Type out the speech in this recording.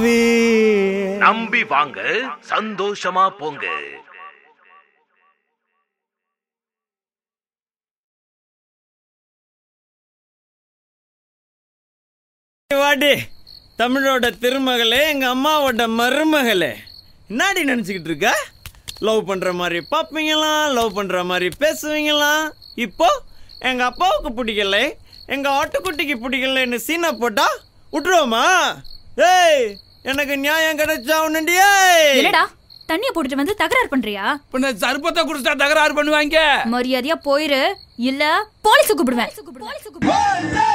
நம்பி வாங்க சந்தோஷமா போங்க வாடி தமிழோட திருமகளே எங்க அம்மாவோட மருமகளே என்னாடி நினைச்சுக்கிட்டு இருக்க லவ் பண்ற மாதிரி பார்ப்பீங்களாம் லவ் பண்ற மாதிரி பேசுவீங்களாம் இப்போ எங்க அப்பாவுக்கு பிடிக்கல எங்க ஆட்டுக்குட்டிக்கு பிடிக்கலன்னு சீனை போட்டா விட்டுருவோமா ஏய் எனக்கு நியாயம் கிடைச்சா உன்னுண்டியே என்னடா தண்ணிய போட்டுட்டு வந்து தகராறு பண்றியா பின்ன சர்பத்தை குடிச்சா தகராறு பண்ணுவாங்க மரியாதையா போயிரு இல்ல போலீஸ் கூப்பிடுவேன்